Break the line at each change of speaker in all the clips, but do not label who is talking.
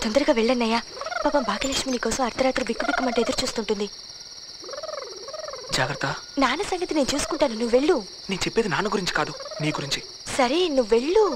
తొందరగా వెళ్ళన్నయ్యా పాపం భాగ్యలక్ష్మి నీకోసం అర్ధరాత్రి బిక్కు బిక్కుమంటే ఎదురు చూస్తుంటుంది
జాగ్రత్త
నాన్న సంగతి నేను చూసుకుంటాను నువ్వు వెళ్ళు
నేను చెప్పేది నాన్న గురించి కాదు నీ గురించి
సరే నువ్వు వెళ్ళు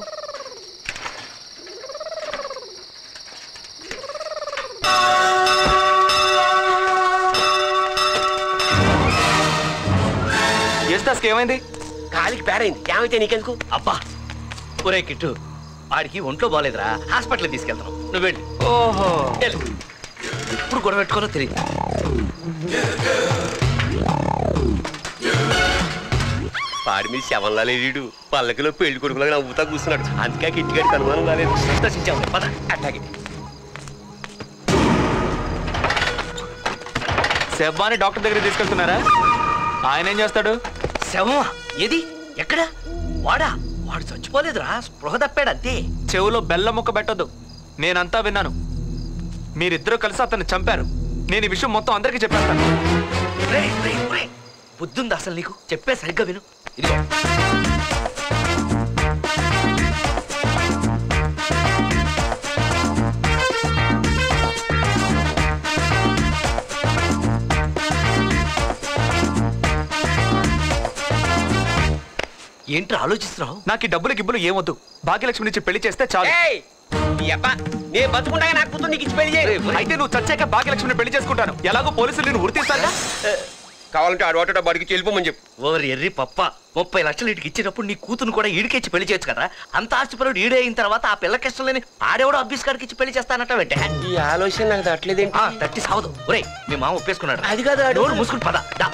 యేసుదాస్కి ఏమైంది
కాలికి పేరైంది ఏమైతే నీకెందుకు
అబ్బా ఒరే కిట్టు ఆడికి ఒంట్లో బాగాలేదురా హాస్పిటల్ తీసుకెళ్తాం నువ్వు వెళ్ళి
ఓహో
వెళ్ళు. ఎప్పుడు గొడవ పెట్టుకోవాలో తెలియదు
పాడి మీద శవంలా లేడు పల్లకిలో పెళ్లి కొడుకులాగా నవ్వుతా కూర్చున్నాడు అందుకే కిట్టిగాడికి అనుమానం రాలేదు
సంతోషించావు పద
అట్లాగే
శబ్బాని డాక్టర్ దగ్గర తీసుకెళ్తున్నారా ఆయన ఏం చేస్తాడు
శవమా ఏది ఎక్కడ వాడా వాడు చచ్చిపోలేదురా స్పృహ తప్పాడు అంతే
చెవులో బెల్లం ముక్క పెట్టొద్దు నేనంతా విన్నాను మీరిద్దరూ కలిసి అతన్ని చంపారు నేను ఈ విషయం మొత్తం అందరికీ చెప్పేస్తాను
రేయ్, రేయ్, రేయ్. బుద్ధుంది అసలు నీకు చెప్పే సరిగ్గా విను ఇదిగో ఏంట్రా ఆలోచిస్తున్నావు
నాకు ఈ డబ్బులు గిబ్బులు ఏమొద్దు భాగ్యలక్ష్మి నుంచి పెళ్లి చేస్తే చాలు
ఏయ్ ఈ అబ్బా నేను బతుకుండగా నాకు కూతురు నీకు ఇచ్చి పెళ్లి చేయి
అయితే నువ్వు చచ్చాక భాగ్యలక్ష్మిని పెళ్లి చేసుకుంటాను ఎలాగో పోలీసులు నేను ఉరితీస్తాగా
కావాలంటే ఆడు ఆటో బడికి వెళ్ళిపోమని చెప్పు
ఓవర్ ఎర్రి పప్ప ముప్పై లక్షలు ఇటుకి ఇచ్చినప్పుడు నీ కూతురు కూడా ఈడికిచ్చి పెళ్లి చేయొచ్చు కదా అంత ఆస్తిపరుడు ఈడే అయిన తర్వాత ఆ పిల్లకి ఇష్టం లేని ఆడేవాడు అబ్బీస్ కాడికి ఇచ్చి పెళ్లి చేస్తానట వెంటే
ఈ ఆలోచన నాకు తట్టలేదేంటి
తట్టి సావదు ఒరే మీ మామ ఒప్పేసుకున్నాడు
అది కాదు ఆడు.
నోరు మూసుకుని పద దా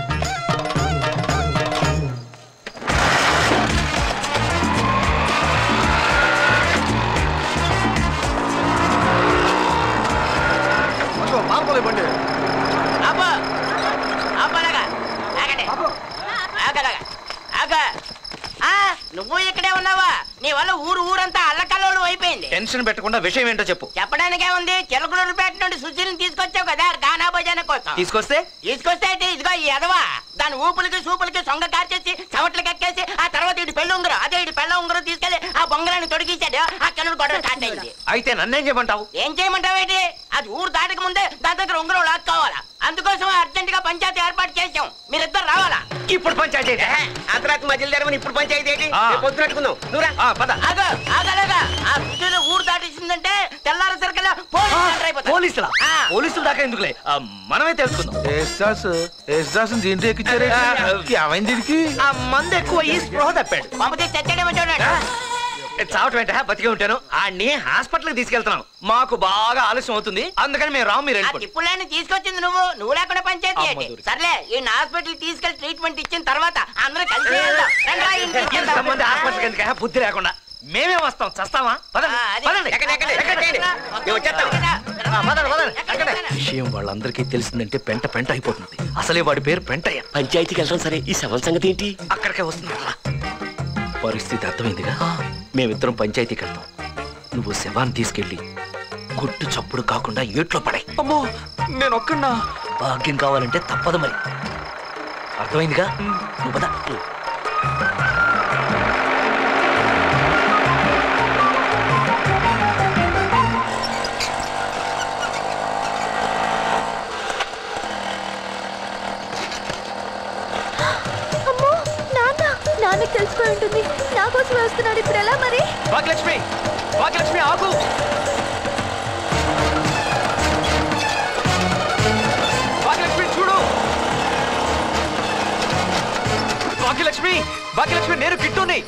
ఆపు ఆపలాగా ఆగండి ఆగలాగా ఆగ ఆ, నువ్వు ఇక్కడే ఉన్నావా నీ వల్ల ఊరు ఊరంతా అల్లకల్లోడు అయిపోయింది
టెన్షన్ పెట్టకుండా విషయం ఏంటో చెప్పు
చెప్పడానికే ఉంది చిలకలూరుపేట నుండి సుశీల్ని తీసుకొచ్చావు కదా గానా భోజన కోసం
తీసుకొస్తే
తీసుకొస్తే అయితే ఇదిగో ఈ ఎదవా దాని ఊపులకి సూపులకి సొంగ కార్చేసి చవట్లకి ఎక్కేసి ఆ తర్వాత ఇటు పెళ్ళి ఉంగరం అదే ఇటు పెళ్ళ ఉంగరం తీసుకెళ్లి ఆ బొంగరాన్ని తొడిగేశాడు అక్కడ నుండి గొడవ స్టార్ట్ అయింది
అయితే నన్నేం చేయమంటావు
ఏం చేయమంటావేంటి అది ఊరు దాటక ముందే దాని దగ్గర ఉంగరం లాక్కోవాలా అందుకోసం అర్జెంట్ గా పంచాయతీ ఏర్పాటు చేసాం మీరిద్దరు రావాలా
ఇప్పుడు పంచాయతీ అయితే.
అంతరాకు మధ్యలో తెరమని ఇప్పుడు పంచాయతీ ఏంటి
ఆ.
రేపు పొద్దునట్టుకుందాం నువ్వురా
ఆ, పద
ఆగ ఆగలేగా ఆ సుశీల ఊరు దాటేసిందంటే తెల్లారి సరికల్లా
ఆ,
పోలీసులు ఎంటర్ అయిపోతారు.
పోలీసులా
ఆ.
పోలీసులు దాకా ఎందుకులే ఆ, మనమే తెలుసుకుందాం
ఎస్దాస్ ఎస్దాస్ దీంట్లో ఎక్కించారే ఏమైంది దీనికి
ఆ మందు ఎక్కువ ఈ స్పృహ తప్పాడు
పంపితే చచ్చాడేమో చూడండి
చావటం ఏంటా బతికే ఉంటాను ఆడిని హాస్పిటల్కి తీసుకెళ్తున్నాం మాకు బాగా ఆలస్యం అవుతుంది అందుకని మేము రాము మీరు
ఆ
వెళ్ళిపోండి.
తిప్పులాన్ని తీసుకొచ్చింది నువ్వు నువ్వు లేకుండా పంచాయతీ ఏంటి
అమ్మ దూరి.
సర్లే ఈ హాస్పిటల్ తీసుకెళ్లి ట్రీట్మెంట్ ఇచ్చిన తర్వాత అందరూ కలిసి వెళ్దాం. రండ్రా ఇంటికి వెళ్దాం.
ఇంతమంది హాస్పిటల్కి ఎందుకు బుద్ధి లేకుండా మేమే వస్తాం చస్తావా పదండి
ఆ, అది.
పదండి
ఎక్కండి, ఎక్కండి, ఎక్కండి. మేము వచ్చేస్తాం.
ఆ, పదండి, పదండి.
ఎక్కండి, ఎక్కండి.
విషయం వాళ్ళందరికీ తెలిసిందంటే పెంట పెంట అయిపోతుంది అసలే వాడి పేరు పెంటయ్య
పంచాయతీకి వెళ్తాం సరే ఈ శవం సంగతి ఏంటి
అక్కడికే వస్తుంది రా. పరిస్థితి అర్థమైందిగా మేమిద్దరం పంచాయతీకి వెళ్తాం నువ్వు శవాన్ని తీసుకెళ్ళి గుట్టు చప్పుడు కాకుండా ఏట్లో పడాయి
అమ్మో నేను ఒక్కన్నా
భాగ్యం కావాలంటే తప్పదు మరి అర్థమైందిగా నువ్వు పద
అమ్మో నాన్న నాన్నకి తెలిసిపోయి ఉంటుంది నా కోసం వస్తున్నాడు ఇప్పుడు ఎలా మరి
భాగ్యలక్ష్మి భాగ్యలక్ష్మి ఆగు భాగ్యలక్ష్మి చూడు భాగ్యలక్ష్మి భాగ్యలక్ష్మి నేను కిట్టుని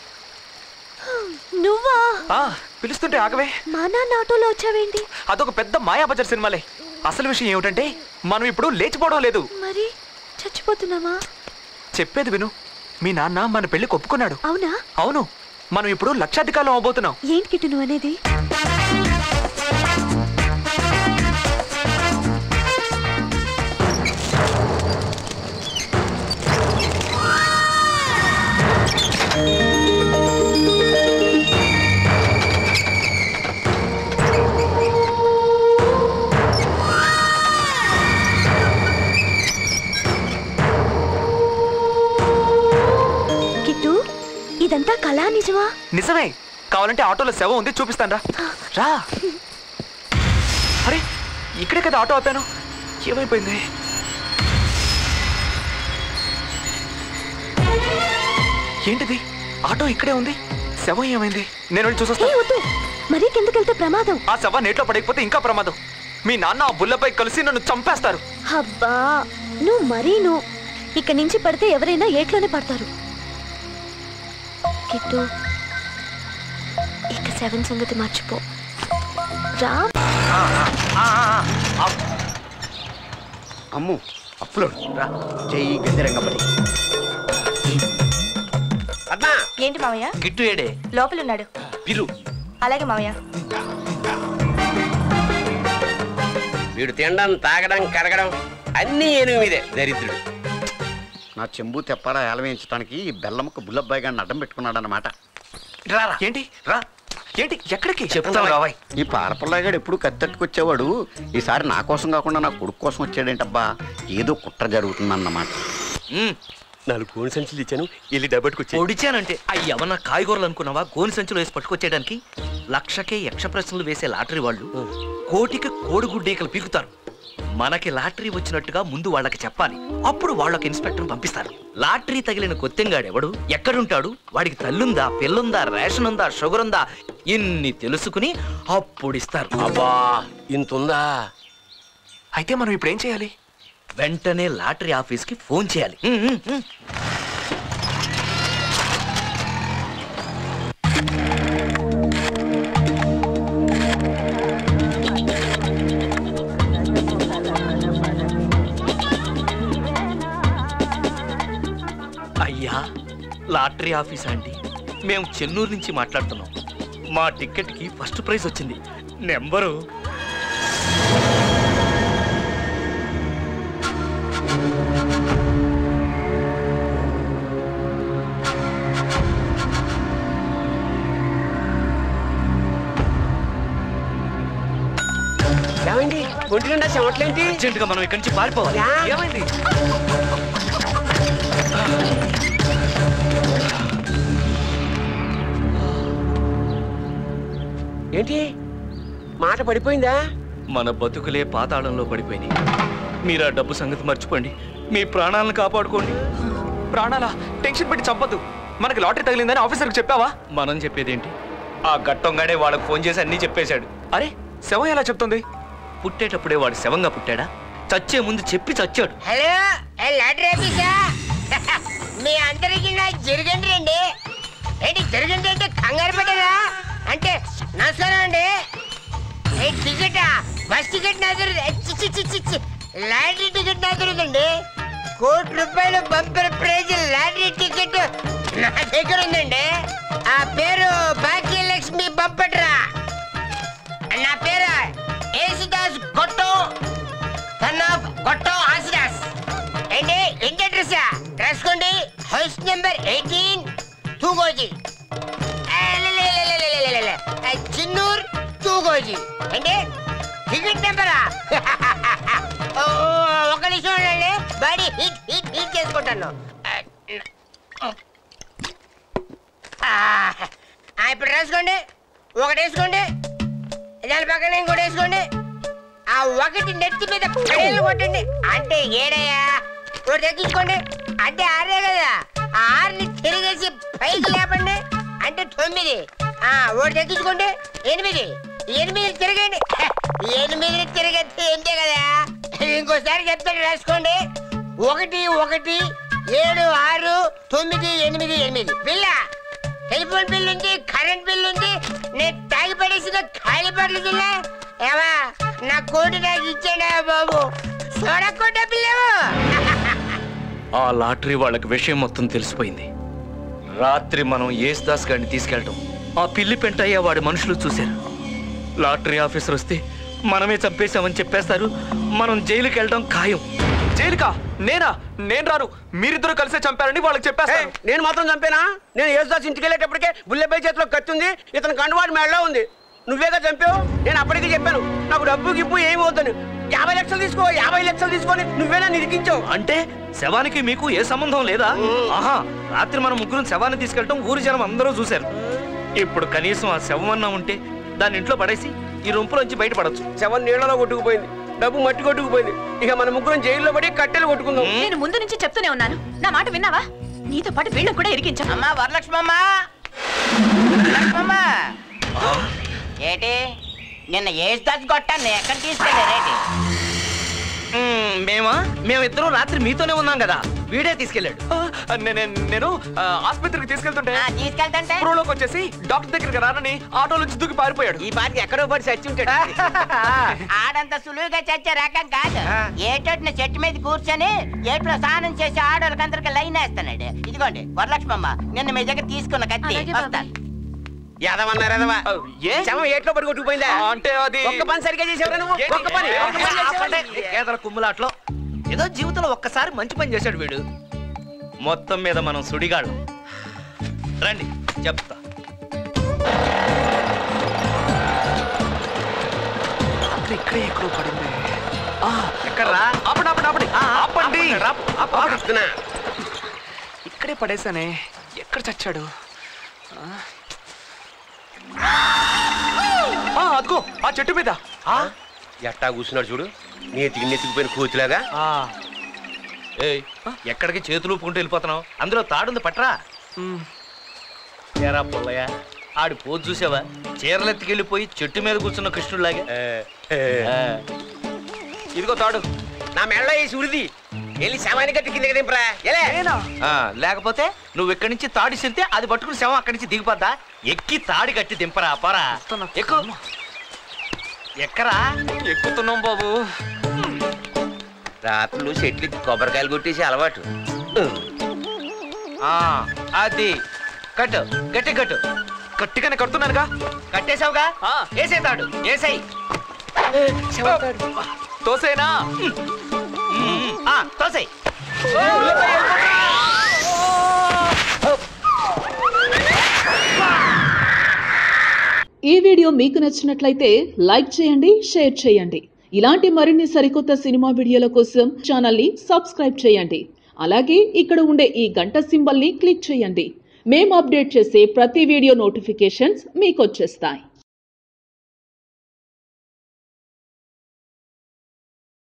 నువ్వా
ఆ, పిలుస్తుంటే ఆగవే
మా నాన్న ఆటోలో వచ్చావేంటి
అదొక పెద్ద మాయాబజార్ సినిమాలే అసలు విషయం ఏమిటంటే మనం ఇప్పుడు లేచిపోవడం లేదు
మరి చచ్చిపోతున్నావా
చెప్పేది విను మీ నాన్న మన పెళ్లి ఒప్పుకున్నాడు
అవునా
అవును మనం ఇప్పుడు లక్షాధికారులు అవబోతున్నాం
ఏంటి కిట్టు నువ్వు అనేది కిట్టు ఇదంతా కళా నిజమా
నిజమే కావాలంటే ఆటోలో శవం ఉంది చూపిస్తాను రా రా అరే ఇక్కడే కదా ఆటో ఆపాను ఏమైపోయింది ఏంటిది ఆటో ఇక్కడే ఉంది శవం ఏమైంది నేను వెళ్ళి
ఏ
చూసొస్తా
వద్దు మరీ కిందకెళ్తే ప్రమాదం
ఆ శవం నీటిలో పడకపోతే ఇంకా ప్రమాదం మీ నాన్న ఆ బుల్లపై కలిసి నన్ను చంపేస్తారు
అబ్బా నువ్వు మరీ నువ్వు ఇక్కడి నుంచి పడితే ఎవరైనా ఏట్లోనే పడతారు కిట్టు ఇక సెవెన్ సంగతి మర్చిపో రా
అమ్ము అప్పులోడు రా జై గజరంగపడి పద్మా
ఏంటి మావయ్య
గిట్టు ఏడే
లోపలున్నాడు
పిలు
అలాగే మావయ్య
వీడు తినడం తాగడం కరగడం అన్నీ ఏనుగు మీదే దరిద్రుడు నా చెంబు తెప్పారా ఏలవేయించడానికి ఈ బెల్లముక్క బుల్లబ్బాయి గారిని అడ్డం పెట్టుకున్నాడనమాట
రారా
ఏంటి
రా
ఏంటి ఎక్కడికి
చెప్తాం రావాయ్
ఈ పారపల్లాగాడు ఎప్పుడు కత్తెట్టుకొచ్చేవాడు ఈసారి నా కోసం కాకుండా నా కొడుకు కోసం వచ్చాడేంటబ్బా ఏదో కుట్ర జరుగుతుందన్నమాట
ఉమ్,
నాలుగు కోడి సంచులు ఇచ్చాను వెళ్ళి డబ్బట్టుకొచ్చి
పొడిచానంటే అయ్యవన్న కాయగూరలు అనుకున్నావా గోని సంచులు వేసి పట్టుకొచ్చేయడానికి లక్షకే యక్ష ప్రశ్నలు వేసే లాటరీ వాళ్ళు కోటికి కోడిగుడ్డీకలు పీకుతారు మనకి లాటరీ వచ్చినట్టుగా ముందు వాళ్ళకి చెప్పాలి అప్పుడు వాళ్ళకి ఇన్స్పెక్టర్ పంపిస్తారు లాటరీ తగిలిన కొత్తెంగాడెవడు ఎక్కడుంటాడు వాడికి తల్లుందా పిల్లుందా రేషన్ ఉందా షుగర్ ఉందా ఇన్ని తెలుసుకుని అప్పుడు ఇస్తారు
అబ్బా ఇంతుందా
అయితే మనం ఇప్పుడు ఏం చేయాలి
వెంటనే లాటరీ ఆఫీస్కి ఫోన్ చేయాలి ఉమ్, ఉమ్, ఉమ్. అయ్యా లాటరీ ఆఫీస్ అండి మేము చెన్నూరు నుంచి మాట్లాడుతున్నాం మా టికెట్కి ఫస్ట్ ప్రైజ్ వచ్చింది నెంబరు
ఏమైంది ఒంటి నిండా చెమట్లేంటి
అర్జెంటుగా మనం ఇక్కడి నుంచి పారిపోవాలి
యా.
ఏమైంది
ఏంటి మాట పడిపోయిందా
మన బతుకులే పాతాళంలో పడిపోయినాయి మీరు ఆ డబ్బు సంగతి మర్చిపోండి మీ ప్రాణాలను కాపాడుకోండి
ప్రాణాలా టెన్షన్ పెట్టి చంపద్దు మనకి లాటరీ తగిలిందని ఆఫీసర్కి చెప్పావా
మనం చెప్పేదేంటి ఆ గట్టంగాడే వాళ్ళకి ఫోన్ చేసి అన్నీ చెప్పేశాడు
అరే శవం ఎలా చెప్తుంది
పుట్టేటప్పుడే వాడు శవంగా పుట్టాడా చచ్చే ముందు చెప్పి చచ్చాడు
హలో ఏ లాటరీ ఆఫీసా మీ అందరికి నా జరిగండి రండి ఏంటి జరిగండి అంటే కంగారు పెట్టరా అంటే నమస్కారం అండి ఏ టికెట్ బస్ టికెట్ నా దొరుకుతుంది చి, చి, చి, చి, చి. లాటరీ టికెట్ నా దొరుకుతుంది కోటి రూపాయలు బంపర్ ప్రైజ్ లాటరీ టికెట్ నా దగ్గర ఉందండి ఆ పేరు భాగ్యలక్ష్మి బంపట్రా నా పేరు యేసుదాస్ గొట్టో సన్ ఆఫ్ గొట్టో ఆసిడాస్ ఏంటి ఏంటి అడ్రస్ రాసుకోండి హౌస్ నెంబర్ ఎయిటీన్ తూగోజీ చిన్నూర్ తూగోజీ అంటే టికెట్ నెంబరా ఓ, ఒక నిమిషం ఉండండి బాడీ హీట్ హీట్ హీట్ చేసుకుంటాను ఆ, ఆ, ఇప్పుడు రాసుకోండి ఒకటి వేసుకోండి దాని పక్కన ఇంకోటి వేసుకోండి ఆ ఒకటి నెత్తి మీద పడేళ్ళు కొట్టండి అంటే ఏడయ్యా ఒకటి తగ్గించుకోండి అంటే ఆరే కదా ఆ ఆరుని తిరిగేసి పైకి లేపండి అంటే తొమ్మిది ఆ ఒకటి తగ్గించుకోండి ఎనిమిది ఎనిమిది తిరగండి హ, ఎనిమిది తిరగద్ది ఏంటే కదా ఇంకోసారి చెప్తాను రాసుకోండి ఒకటి ఒకటి ఏడు ఆరు తొమ్మిది ఎనిమిది ఎనిమిది పిల్ల టెలిఫోన్ బిల్ ఉంది కరెంట్ బిల్ ఉంది నేను తాగి పడేసిన ఖాళీ పడలు జిల్లా ఏవా నా కోటి నాకు ఇచ్చాడా బాబు చూడకుండా డబ్బులేవు
ఆ లాటరీ వాళ్ళకి విషయం మొత్తం తెలిసిపోయింది రాత్రి మనం యేసుదాస్ గారిని తీసుకెళ్ళటం ఆ పిల్లి పెంటయ్య వాడి మనుషులు చూశారు లాటరీ ఆఫీసర్ వస్తే మనమే చంపేశామని చెప్పేస్తారు మనం జైలుకి వెళ్ళడం ఖాయం
జైలుకా నేనా నేను రాను మీరిద్దరు కలిసే చంపారని వాళ్ళకి చెప్పేస్తాను
నేను మాత్రం చంపేనా నేను యేసుదాస్ ఇంటికి వెళ్ళేటప్పటికే బుల్లెపై చేతిలో కత్తి ఉంది ఇతను కండువాడి మెడలో ఉంది నువ్వేగా చంపావు నేను అప్పటికి చెప్పాను నాకు డబ్బు గిప్పు ఏమి వద్దని యాభై లక్షలు తీసుకో యాభై లక్షలు తీసుకొని నువ్వేనా నిరికించావు
అంటే శవానికి మీకు ఏ సంబంధం లేదా ఆహా రాత్రి మనం ముగ్గురు శవాన్ని తీసుకెళ్ళటం ఊరి జనం అందరూ చూశారు ఇప్పుడు కనీసం ఆ శవం అన్నా ఉంటే దాన్ని ఇంట్లో పడేసి ఈ రొంపులోంచి బయటపడొచ్చు
శవం నీళ్ళలో కొట్టుకుపోయింది డబ్బు మట్టి కొట్టుకుపోయింది ఇక మన ముగ్గురం జైల్లో పడి కట్టెలు కొట్టుకుందాం
నేను ముందు నుంచి చెప్తూనే ఉన్నాను నా మాట విన్నావా నీతో పాటు వీళ్ళని కూడా ఇరికించాను
అమ్మా వరలక్ష్మమ్మ వరలక్ష్మమ్మ ఏటి నిన్న ఏజ్ దాచి కొట్టాను ఎక్కడ తీసుకెళ్ళారేటి
మ్మ్, మేమా మేమిద్దరం రాత్రి మీతోనే ఉన్నాం కదా వీడే తీసుకెళ్ళాడు
ఆ, నే- నే- నేను ఆ, ఆసుపత్రికి తీసుకెళ్తుంటే
ఆ, తీసుకెళ్తంటే
స్పృహలోకి వచ్చేసి డాక్టర్ దగ్గరికి రానని ఆటో నుంచి దూకి పారిపోయాడు
ఈ పాటికి ఎక్కడో పడి చచ్చి ఉంటాడు
ఆడంత సులువుగా చచ్చే రకం కాదు ఏటోటిన చెట్టు మీద కూర్చొని ఏట్లో స్నానం చేసి ఆడోళ్ళకందరికి లైన్ వేస్తున్నాడు ఇదిగోండి వరలక్ష్మమ్మ నిన్న మీ దగ్గర తీసుకున్న కత్తి
అలాగే
వస్తా
ఎదవన్నారు ఎదవ
ఆ, ఏ
శవం ఏట్లో పడి కొట్టుకుపోయిందా
ఆ, అంటే అది
ఒక్క పని సరిగ్గా చేసేవరా నువ్వు
ఏంటి?
ఒక్క పని ఒక్క పని చేసావా?
గేదల కుమ్ములాట్లో ఏదో జీవితంలో ఒక్కసారి మంచి పని చేశాడు వీడు మొత్తం మీద మనం సుడిగాడు రండి చెప్తా
రాత్రి ఇక్కడే ఎక్కడో పడింది ఆ,
ఎక్కడ్రా?
ఆపండి ఆపండి ఆపండి ఆపండి ఆపండి.
చెప్తున్నా.
ఇక్కడే పడేసానే ఎక్కడ చచ్చాడు ఆ? ఆ, అదిగో ఆ చెట్టు మీద
ఆ?
ఎట్టా కూర్చున్నాడు చూడు నేతికి నెత్తికిపోయిన కూతులాగా
ఆ,
ఏయ్ ఎక్కడికి చేతులు ఊపుకుంటూ వెళ్ళిపోతున్నావు అందులో తాడుంది పట్రా
ఉమ్,
ఏరా పుల్లయ్య ఆడి పోజు చూసావా చీరలెత్తికెళ్ళిపోయి చెట్టు మీద కూర్చున్న కృష్ణుడిలాగా ఆ.
ఇదిగో తాడు
నా మెడలో ఈ సుడిది వెళ్ళి శవాన్ని కట్టి కిందకి దింపరా ఎలే
ఆ, లేకపోతే నువ్వు ఇక్కడి నుంచి తాడి సిరితే అది పట్టుకుని శవం అక్కడి నుంచి దిగిపోద్దా ఎక్కి తాడి కట్టి దింపరా పరా ఎక్కు ఎక్కరా
ఎక్కుతున్నాం బాబు
రాత్రులు చెట్లు కొబ్బరికాయలు కొట్టేసి అలవాటు
ఆ, అది కట్టు గట్టి కట్టు
గట్టిగానే కడుతున్నానుగా
కట్టేశావుగా
ఆ.
ఏసే తాడు ఏసై
తోసేనా
తోసై
ఈ వీడియో మీకు నచ్చినట్లయితే లైక్ చేయండి షేర్ చేయండి ఇలాంటి మరిన్ని సరికొత్త సినిమా వీడియోల కోసం ఛానల్ని సబ్స్క్రైబ్ చేయండి అలాగే ఇక్కడ ఉండే ఈ గంట సింబల్ని క్లిక్ చేయండి మేము అప్డేట్ చేసే ప్రతి వీడియో నోటిఫికేషన్స్ మీకు వచ్చేస్తాయి